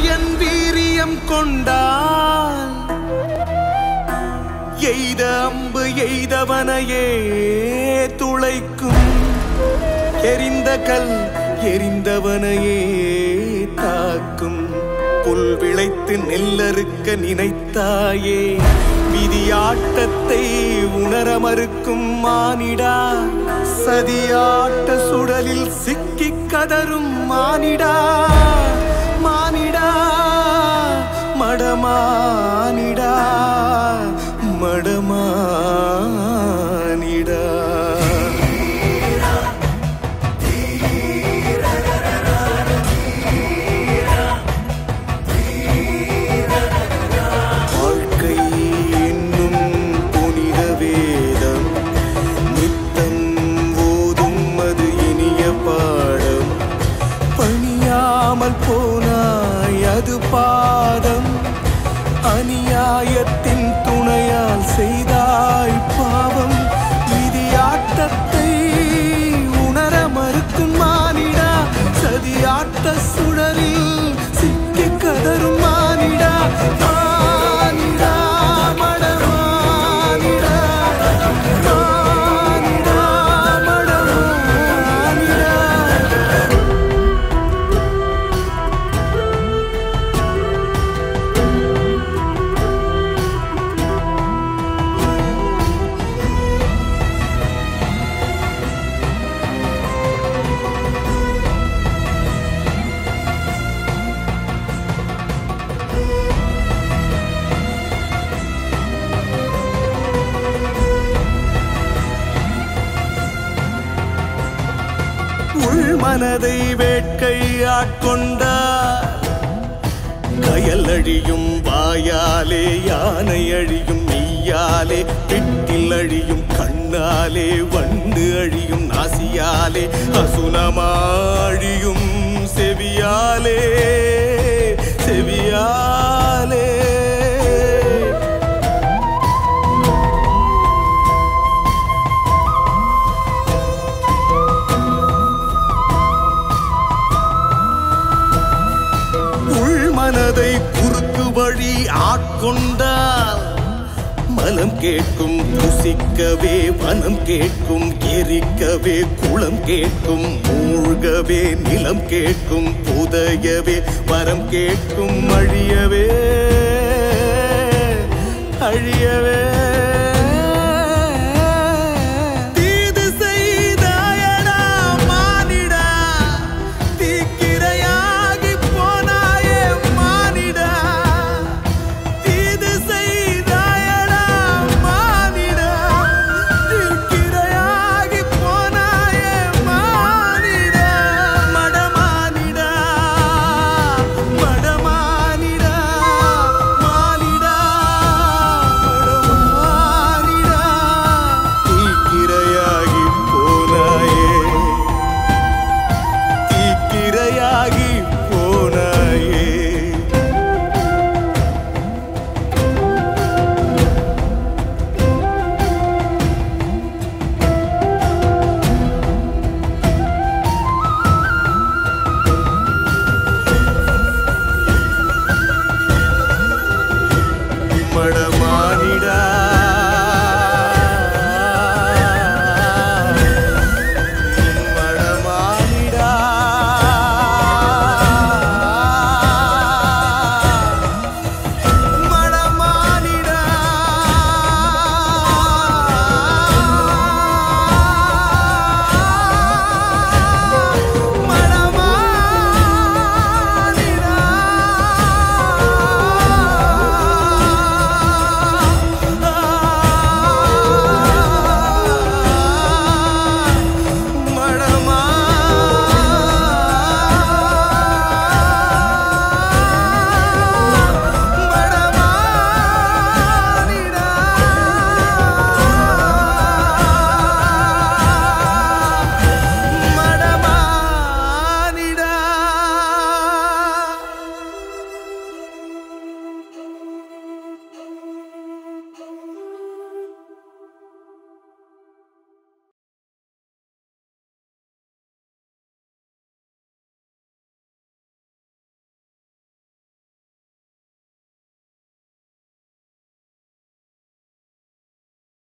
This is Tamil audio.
மாயன் வீரியம் கொண்டால் எய்த அம்பு எய்தவனையே துளைக்கும் எரிந்த கல் எரிந்தவனையே தாக்கும் புல் விளைத்து நெல்லறுக்க நினைத்தாயே விதியாட்டத்தை உணர மறுக்கும் மானிடா சதியாட்ட சுடலில் சிக்கிக் கதரும் மானிடா மானிடா மடமானிடா மடமானிடா வாழ்க்கை என்னும் புனித வேதம் நித்தம் ஓதும் அது இனிய பாடம் பணியாமல் போனாய் அது பாதம் அநியாயத்தின் துணையால் செய்தாய் பாவம் விதியாட்டத்தை உணர மறுக்கும் மானிடா சதியாட்ட சுழலில் சிக்கி கதரும் மானிடா மானிடா மடமானிடா மானிடா மடமானிடா உள் மனதை வேட்கை ஆட்கொண்டார் கயல் அழியும் வாயாலே யானை அழியும் மெய்யாலே பிட்டில் அழியும் கண்ணாலே வண்டு அழியும் நாசியாலே அசுனமாழியும் செவியாலே செவியாலே உள் மனதை குறுக்கு வழி ஆட்கொண்டால் மனம் கேட்கும் புசிக்கவே வனம் கேட்கும் எரிக்கவே குளம் கேட்கும் மூழ்கவே நிலம் கேட்கும் புதையவே வரம் கேட்கும் அழியவே அழியவே